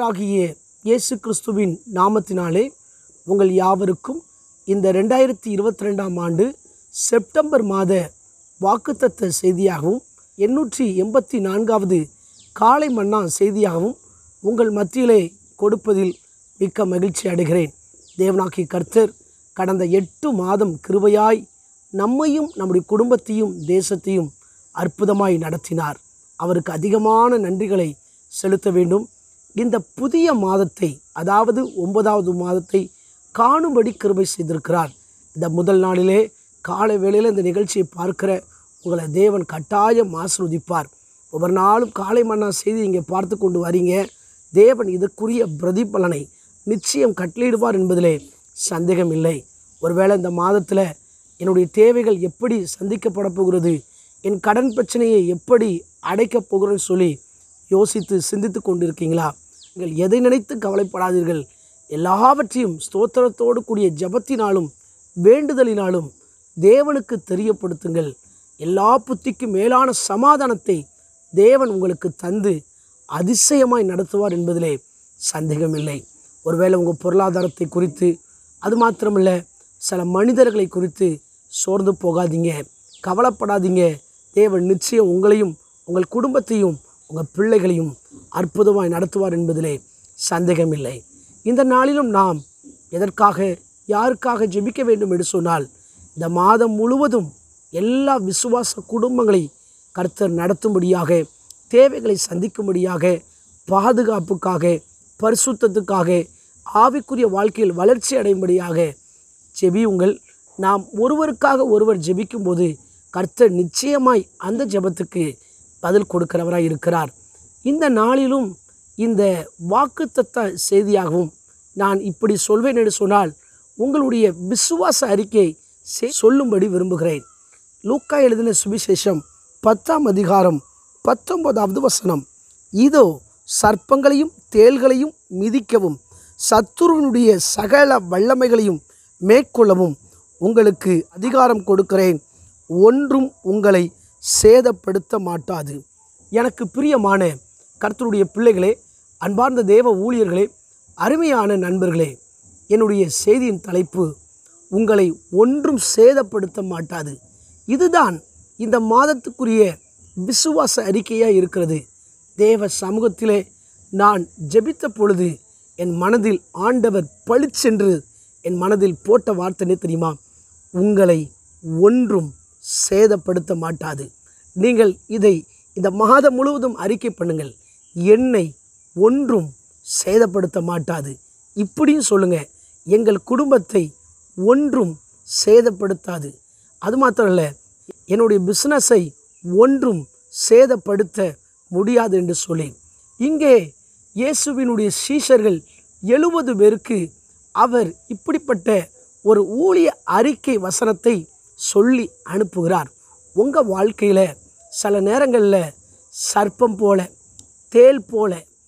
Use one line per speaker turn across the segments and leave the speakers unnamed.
ஆண்டவராகிய இயேசு கிறிஸ்துவின் நாமத்தினாலே உங்கள் யாவருக்கும் இந்த ரெண்டாயிரத்தி இருபத்தி ரெண்டாம் ஆண்டு செப்டம்பர் மாத வாக்குத்தத்த செய்தியாகவும் எண்ணூற்றி எண்பத்தி நான்காவது காலை மன்னா செய்தியாகவும் உங்கள் மத்தியிலே கொடுப்பதில் மிக்க மகிழ்ச்சி அடைகிறேன் தேவனாகிய கர்த்தர் கடந்த எட்டு மாதம் கிருபையாய் நம்மையும் நம்முடைய குடும்பத்தையும் தேசத்தையும் அற்புதமாய் நடத்தினார் அவருக்கு அதிகமான நன்றிகளை செலுத்த வேண்டும் இந்த புதிய மாதத்தை அதாவது ஒன்பதாவது மாதத்தை காணும்படி கிருபை செய்திருக்கிறார் இந்த முதல் நாளிலே காலை வேளையில் இந்த நிகழ்ச்சியை பார்க்கிற உங்களை தேவன் கட்டாயம் ஆசிர்வதிப்பார் ஒவ்வொரு நாளும் காலை மன்னா செய்தி இங்கே பார்த்து கொண்டு வரீங்க தேவன் இதற்குரிய பிரதிபலனை நிச்சயம் கட்டளையிடுவார் என்பதிலே சந்தேகம் இல்லை ஒருவேளை இந்த மாதத்தில் என்னுடைய தேவைகள் எப்படி சந்திக்கப்பட போகிறது என் கடன் பிரச்சனையை எப்படி அடைக்கப் போகிறேன்னு சொல்லி யோசித்து சிந்தித்து கொண்டிருக்கீங்களா நீங்கள் எதை நினைத்து கவலைப்படாதீர்கள் எல்லாவற்றையும் ஸ்தோத்திரத்தோடு கூடிய ஜபத்தினாலும் வேண்டுதலினாலும் தேவனுக்கு தெரியப்படுத்துங்கள் எல்லா புத்திக்கும் மேலான சமாதானத்தை தேவன் உங்களுக்கு தந்து அதிசயமாய் நடத்துவார் என்பதிலே சந்தேகமில்லை ஒருவேளை உங்கள் பொருளாதாரத்தை குறித்து அது மாத்திரமல்ல சில மனிதர்களை குறித்து சோர்ந்து போகாதீங்க கவலைப்படாதீங்க தேவன் நிச்சயம் உங்களையும் உங்கள் குடும்பத்தையும் உங்கள் பிள்ளைகளையும் அற்புதமாய் நடத்துவார் என்பதிலே சந்தேகமில்லை இந்த நாளிலும் நாம் எதற்காக யாருக்காக ஜெபிக்க வேண்டும் என்று சொன்னால் இந்த மாதம் முழுவதும் எல்லா விசுவாச குடும்பங்களை கர்த்தர் நடத்தும்படியாக தேவைகளை சந்திக்கும்படியாக பாதுகாப்புக்காக பரிசுத்தத்துக்காக ஆவிக்குரிய வாழ்க்கையில் வளர்ச்சி அடையும்படியாக ஜெபியுங்கள் நாம் ஒருவருக்காக ஒருவர் ஜெபிக்கும்போது கர்த்தர் நிச்சயமாய் அந்த ஜெபத்துக்கு பதில் கொடுக்கிறவராய் இருக்கிறார் இந்த நாளிலும் இந்த வாக்குத்தத்த செய்தியாகவும் நான் இப்படி சொல்வேன் என்று சொன்னால் உங்களுடைய விசுவாச அறிக்கை செ- சொல்லும்படி விரும்புகிறேன் லூக்கா எழுதின சுவிசேஷம் பத்தாம் அதிகாரம் பத்தொன்பதாவது வசனம் இதோ சர்ப்பங்களையும் தேள்களையும் மிதிக்கவும் சத்துருவினுடைய சகல வல்லமைகளையும் மேற்கொள்ளவும் உங்களுக்கு அதிகாரம் கொடுக்கிறேன் ஒன்றும் உங்களை சேதப்படுத்த மாட்டாது எனக்கு பிரியமான கர்த்தருடைய பிள்ளைகளே அன்பார்ந்த தேவ ஊழியர்களே அருமையான நண்பர்களே என்னுடைய செய்தியின் தலைப்பு உங்களை ஒன்றும் சேதப்படுத்த மாட்டாது இதுதான் இந்த மாதத்துக்குரிய விசுவாச அறிக்கையாக இருக்கிறது தேவ சமூகத்திலே நான் ஜெபித்த பொழுது என் மனதில் ஆண்டவர் பளிச்சென்று என் மனதில் போட்ட வார்த்தை என்ன தெரியுமா உங்களை ஒன்றும் சேதப்படுத்த மாட்டாது நீங்கள் இதை இந்த மாதம் முழுவதும் அறிக்கை பண்ணுங்கள் என்னை ஒன்றும் சேதப்படுத்த மாட்டாது இப்படியும் சொல்லுங்க எங்கள் குடும்பத்தை ஒன்றும் சேதப்படுத்தாது அது மாத்திரம் இல்லை என்னுடைய பிஸ்னஸை ஒன்றும் சேதப்படுத்த முடியாது என்று சொல்லி இங்கே இயேசுவினுடைய சீஷர்கள் எழுபது பேருக்கு அவர் இப்படிப்பட்ட ஒரு ஊழிய அறிக்கை வசனத்தை சொல்லி அனுப்புகிறார் உங்கள் வாழ்க்கையில் சில நேரங்களில் சர்ப்பம் போல தேள் போல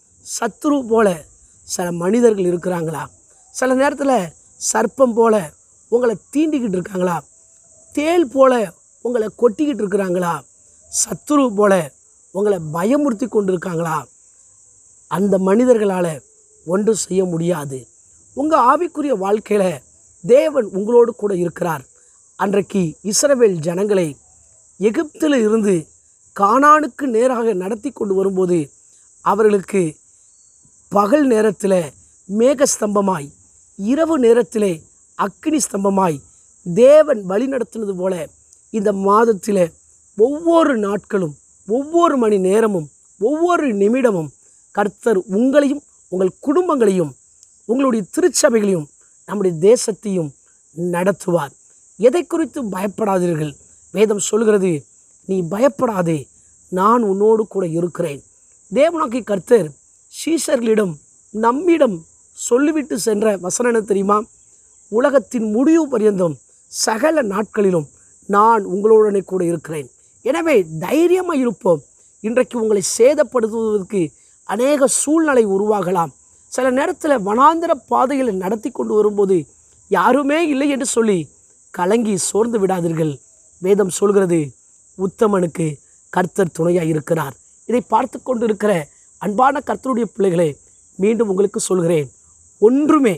சத்ரு போல சில மனிதர்கள் இருக்கிறாங்களா சில நேரத்தில் சர்ப்பம் போல உங்களை தீண்டிக்கிட்டு இருக்காங்களா தேள் போல உங்களை கொட்டிக்கிட்டு இருக்கிறாங்களா சத்துரு போல உங்களை பயமுறுத்தி கொண்டு இருக்காங்களா அந்த மனிதர்களால் ஒன்றும் செய்ய முடியாது உங்கள் ஆவிக்குரிய வாழ்க்கையில் தேவன் உங்களோடு கூட இருக்கிறார் அன்றைக்கு இஸ்ரவேல் ஜனங்களை எகிப்தில் இருந்து கானானுக்கு நேராக நடத்தி கொண்டு வரும்போது அவர்களுக்கு பகல் நேரத்தில் மேகஸ்தம்பமாய் இரவு நேரத்திலே அக்கினி ஸ்தம்பமாய் தேவன் வழி நடத்தினது போல இந்த மாதத்தில் ஒவ்வொரு நாட்களும் ஒவ்வொரு மணி நேரமும் ஒவ்வொரு நிமிடமும் கர்த்தர் உங்களையும் உங்கள் குடும்பங்களையும் உங்களுடைய திருச்சபைகளையும் நம்முடைய தேசத்தையும் நடத்துவார் எதை குறித்து பயப்படாதீர்கள் வேதம் சொல்கிறது நீ பயப்படாதே நான் உன்னோடு கூட இருக்கிறேன் தேவனாக்கி கர்த்தர் சீஷர்களிடம் நம்மிடம் சொல்லிவிட்டு சென்ற வசனம் என்ன தெரியுமா உலகத்தின் முடிவு பரியந்தம் சகல நாட்களிலும் நான் உங்களுடனே கூட இருக்கிறேன் எனவே தைரியமாக இருப்போம் இன்றைக்கு உங்களை சேதப்படுத்துவதற்கு அநேக சூழ்நிலை உருவாகலாம் சில நேரத்தில் வனாந்திர பாதையில் நடத்தி கொண்டு வரும்போது யாருமே இல்லை என்று சொல்லி கலங்கி சோர்ந்து விடாதீர்கள் வேதம் சொல்கிறது உத்தமனுக்கு கர்த்தர் துணையாக இருக்கிறார் இதை பார்த்து கொண்டு இருக்கிற அன்பான கர்த்தருடைய பிள்ளைகளே மீண்டும் உங்களுக்கு சொல்கிறேன் ஒன்றுமே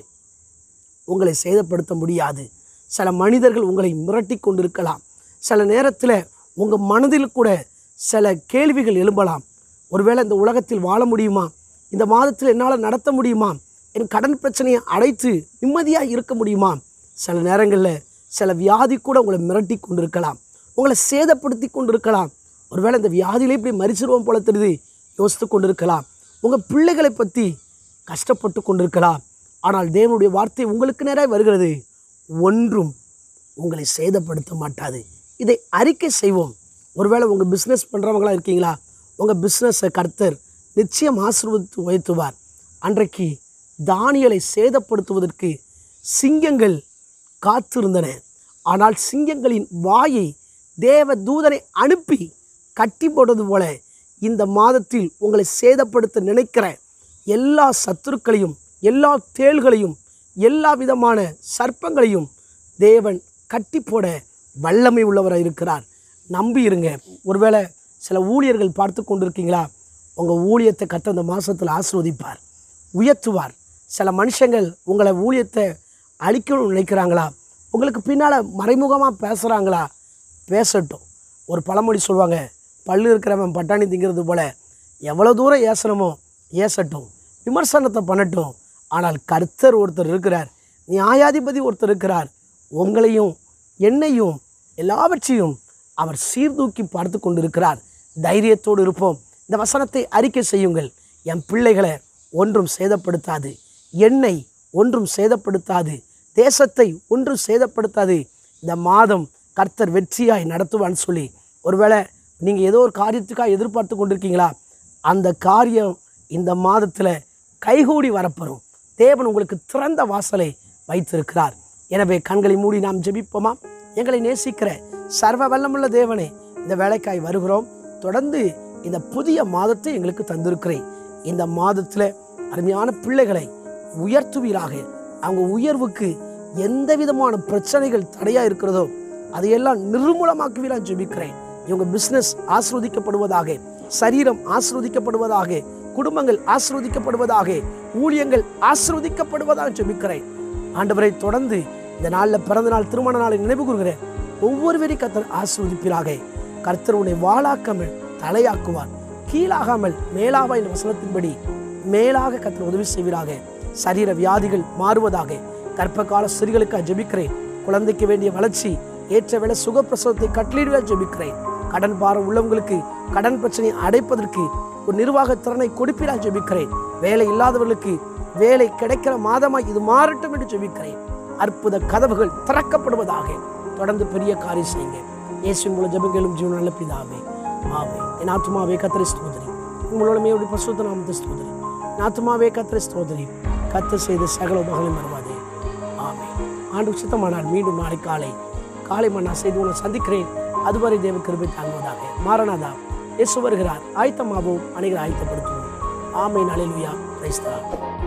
உங்களை சேதப்படுத்த முடியாது சில மனிதர்கள் உங்களை மிரட்டி கொண்டிருக்கலாம் சில நேரத்தில் உங்கள் மனதில் கூட சில கேள்விகள் எழும்பலாம் ஒருவேளை இந்த உலகத்தில் வாழ முடியுமா இந்த மாதத்தில் என்னால் நடத்த முடியுமா என் கடன் பிரச்சனையை அடைத்து நிம்மதியாக இருக்க முடியுமா சில நேரங்களில் சில வியாதி கூட உங்களை மிரட்டி கொண்டிருக்கலாம் உங்களை சேதப்படுத்தி கொண்டிருக்கலாம் ஒருவேளை இந்த வியாதியிலே இப்படி மறிச்சிருவோம் போல தெரியுது யோசித்து கொண்டிருக்கலாம் உங்கள் பிள்ளைகளை பற்றி கஷ்டப்பட்டு கொண்டிருக்கலாம் ஆனால் தேவனுடைய வார்த்தை உங்களுக்கு நேராக வருகிறது ஒன்றும் உங்களை சேதப்படுத்த மாட்டாது இதை அறிக்கை செய்வோம் ஒருவேளை உங்கள் பிஸ்னஸ் பண்ணுறவங்களா இருக்கீங்களா உங்கள் பிஸ்னஸை கர்த்தர் நிச்சயம் ஆசீர்வதித்து உயர்த்துவார் அன்றைக்கு தானியலை சேதப்படுத்துவதற்கு சிங்கங்கள் காத்திருந்தன ஆனால் சிங்கங்களின் வாயை தேவ தூதனை அனுப்பி கட்டி போட்டது போல இந்த மாதத்தில் உங்களை சேதப்படுத்த நினைக்கிற எல்லா சத்துருக்களையும் எல்லா தேள்களையும் எல்லா விதமான சர்ப்பங்களையும் தேவன் கட்டி போட வல்லமை உள்ளவராக இருக்கிறார் நம்பி இருங்க ஒருவேளை சில ஊழியர்கள் பார்த்து கொண்டிருக்கீங்களா உங்கள் ஊழியத்தை கத்த அந்த மாதத்தில் ஆஸ்வதிப்பார் உயர்த்துவார் சில மனுஷங்கள் உங்களை ஊழியத்தை அழிக்கணும்னு நினைக்கிறாங்களா உங்களுக்கு பின்னால் மறைமுகமாக பேசுகிறாங்களா பேசட்டும் ஒரு பழமொழி சொல்லுவாங்க பல்லு இருக்கிறவன் பட்டாணி திங்கிறது போல எவ்வளோ தூரம் ஏசனமோ ஏசட்டும் விமர்சனத்தை பண்ணட்டும் ஆனால் கர்த்தர் ஒருத்தர் இருக்கிறார் நியாயாதிபதி ஒருத்தர் இருக்கிறார் உங்களையும் என்னையும் எல்லாவற்றையும் அவர் சீர்தூக்கி பார்த்து கொண்டிருக்கிறார் தைரியத்தோடு இருப்போம் இந்த வசனத்தை அறிக்கை செய்யுங்கள் என் பிள்ளைகளை ஒன்றும் சேதப்படுத்தாது என்னை ஒன்றும் சேதப்படுத்தாது தேசத்தை ஒன்றும் சேதப்படுத்தாது இந்த மாதம் கர்த்தர் வெற்றியாய் நடத்துவான்னு சொல்லி ஒருவேளை நீங்கள் ஏதோ ஒரு காரியத்துக்காக எதிர்பார்த்து கொண்டிருக்கீங்களா அந்த காரியம் இந்த மாதத்தில் கைகூடி வரப்பெறும் தேவன் உங்களுக்கு திறந்த வாசலை வைத்திருக்கிறார் எனவே கண்களை மூடி நாம் ஜெபிப்போமா எங்களை நேசிக்கிற சர்வ வல்லமுள்ள தேவனே இந்த வேலைக்காய் வருகிறோம் தொடர்ந்து இந்த புதிய மாதத்தை எங்களுக்கு தந்திருக்கிறேன் இந்த மாதத்தில் அருமையான பிள்ளைகளை உயர்த்துவீராக அவங்க உயர்வுக்கு எந்த விதமான பிரச்சனைகள் தடையா இருக்கிறதோ அதையெல்லாம் நிர்மூலமாக்குவீராக ஜெபிக்கிறேன் இவங்க பிஸ்னஸ் ஆஸ்ரோதிக்கப்படுவதாக சரீரம் ஆஸ்ரோதிக்கப்படுவதாக குடும்பங்கள் ஆஸ்ரோதிக்கப்படுவதாக ஊழியங்கள் ஆஸ்ரோதிக்கப்படுவதாக ஜெபிக்கிறேன் ஆண்டவரை தொடர்ந்து இந்த நாளில் பிறந்த நாள் திருமண நாளை நினைவு கூறுகிறேன் ஒவ்வொருவரை கர்த்தர் ஆஸ்ரோதிப்பீராக கர்த்தர் உன்னை வாழாக்காமல் தலையாக்குவார் கீழாகாமல் மேலாவா என்ற வசனத்தின்படி மேலாக கர்த்தர் உதவி செய்வீராக சரீர வியாதிகள் மாறுவதாக கர்ப்பகால சிறுகளுக்காக ஜெபிக்கிறேன் குழந்தைக்கு வேண்டிய வளர்ச்சி ஏற்ற வேலை சுகப்பிரசவத்தை கட்டளிடுவா ஜெபிக்கிறேன் கடன் பாரம் உள்ளவங்களுக்கு கடன் பிரச்சனையை அடைப்பதற்கு ஒரு நிர்வாக திறனை கொடுப்பீரா ஜெபிக்கிறேன் வேலை இல்லாதவர்களுக்கு வேலை கிடைக்கிற மாதமாய் இது மாறட்டும் என்று ஜெபிக்கிறேன் அற்புத கதவுகள் திறக்கப்படுவதாக தொடர்ந்து பெரிய காரியம் செய்யுங்க இயேசுவின் மூலம் ஜெபங்களும் ஜீவன் நல்ல பிதாவே ஆமே என் ஆத்மாவே கத்திரி ஸ்தோதரி உங்களோட பசுத்த நாமத்தை ஸ்தோதரி என் ஆத்மாவே கத்திரி ஸ்தோதரி கத்து செய்த சகல மகளும் வருவாதே ஆமே ஆண்டு சுத்தமானால் மீண்டும் நாளை காலை காலை மன்னா செய்து உங்களை சந்திக்கிறேன் அதுவரை தேவ கிருபை தாங்குவதாக மாறனாதா இயேசு வருகிறார் ஆயத்தமாகவும் அனைவரை ஆயத்தப்படுத்துவோம் ஆமை நாளில் கிரைஸ்தவா